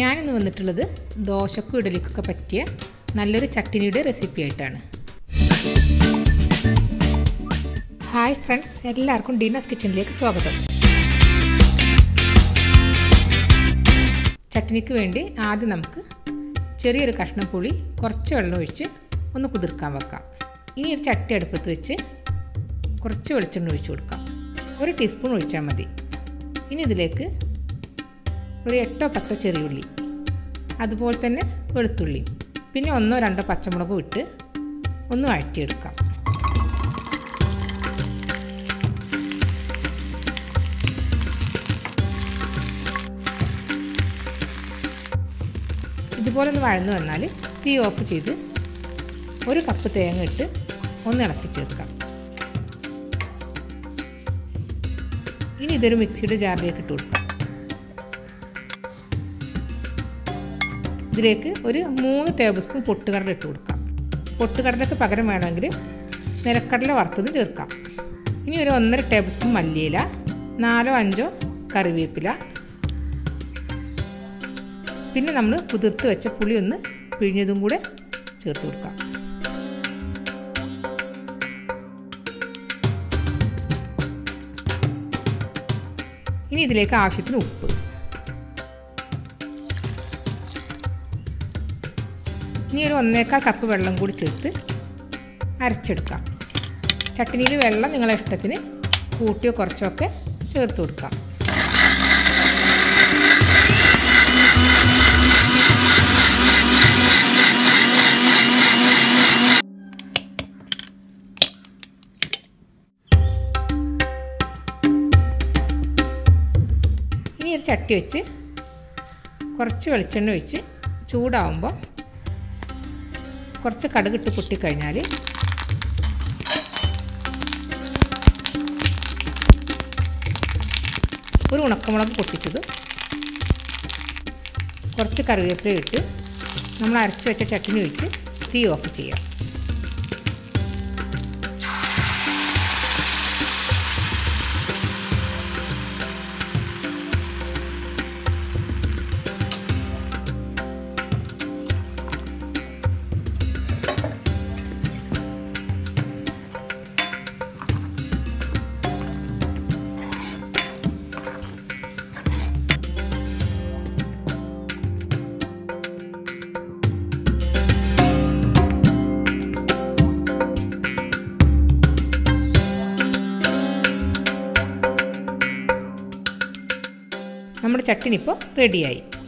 ഞാനിന്ന് വന്നിട്ടുള്ളത് ദോശക്കും ഇഡലിക്കൊക്കെ പറ്റിയ നല്ലൊരു ചട്ടിനിയുടെ റെസിപ്പി ആയിട്ടാണ് ഹായ് ഫ്രണ്ട്സ് എല്ലാവർക്കും ഡീനസ് കിച്ചണിലേക്ക് സ്വാഗതം ചട്ടിനിക്ക് വേണ്ടി ആദ്യം നമുക്ക് ചെറിയൊരു കഷ്ണം പുളി കുറച്ച് വെള്ളം ഒഴിച്ച് ഒന്ന് കുതിർക്കാൻ വെക്കാം ഇനി ഒരു ചട്ടി അടുപ്പത്ത് വെച്ച് കുറച്ച് വെളിച്ചെണ്ണ ഒഴിച്ച് കൊടുക്കാം ഒരു ടീസ്പൂൺ ഒഴിച്ചാൽ മതി ഇനി ഇതിലേക്ക് ഒരു എട്ടോ പത്തോ ചെറിയുള്ളി അതുപോലെ തന്നെ വെളുത്തുള്ളി പിന്നെ ഒന്നോ രണ്ടോ പച്ചമുളകും ഇട്ട് ഒന്ന് വഴറ്റിയെടുക്കാം ഇതുപോലെ ഒന്ന് വഴന്നു വന്നാൽ തീ ഓഫ് ചെയ്ത് ഒരു കപ്പ് തേങ്ങ ഇട്ട് ഒന്ന് ഇളക്കി ചേർക്കാം ഇനി ഇതൊരു മിക്സിയുടെ ജാറിലേക്ക് ഇട്ട് കൊടുക്കാം ഇതിലേക്ക് ഒരു മൂന്ന് ടേബിൾ സ്പൂൺ പൊട്ടുകടല ഇട്ട് കൊടുക്കാം പൊട്ടുകടലയ്ക്ക് പകരം വേണമെങ്കിൽ നിലക്കടല വറുത്തത് ചേർക്കാം ഇനി ഒരു ഒന്നര ടേബിൾ സ്പൂൺ മല്ലിയില നാലോ അഞ്ചോ കറിവേപ്പില പിന്നെ നമ്മൾ കുതിർത്ത് വെച്ച പുളി ഒന്ന് പിഴിഞ്ഞതും കൂടെ ചേർത്ത് കൊടുക്കാം ഇനി ഇതിലേക്ക് ആവശ്യത്തിന് ഉപ്പ് ഇനി ഒരു ഒന്നേക്കാൽ കപ്പ് വെള്ളം കൂടി ചേർത്ത് അരച്ചെടുക്കാം ചട്ടിനിയിൽ വെള്ളം നിങ്ങളെ ഇഷ്ടത്തിന് കൂട്ടിയോ കുറച്ചോ ഒക്കെ ചേർത്ത് കൊടുക്കാം ഇനി ഒരു ചട്ടി വെച്ച് കുറച്ച് വെളിച്ചെണ്ണ ഒഴിച്ച് ചൂടാവുമ്പോൾ കുറച്ച് കടുകിട്ട് പൊട്ടിക്കഴിഞ്ഞാൽ ഒരു ഉണക്കമുളക് പൊട്ടിച്ചത് കുറച്ച് കറിവേപ്പില ഇട്ട് നമ്മൾ അരച്ച് വെച്ച ചട്ടിനി ഒഴിച്ച് തീ ഓഫ് ചെയ്യാം നമ്മുടെ ചട്ടിനി ഇപ്പോൾ റെഡിയായി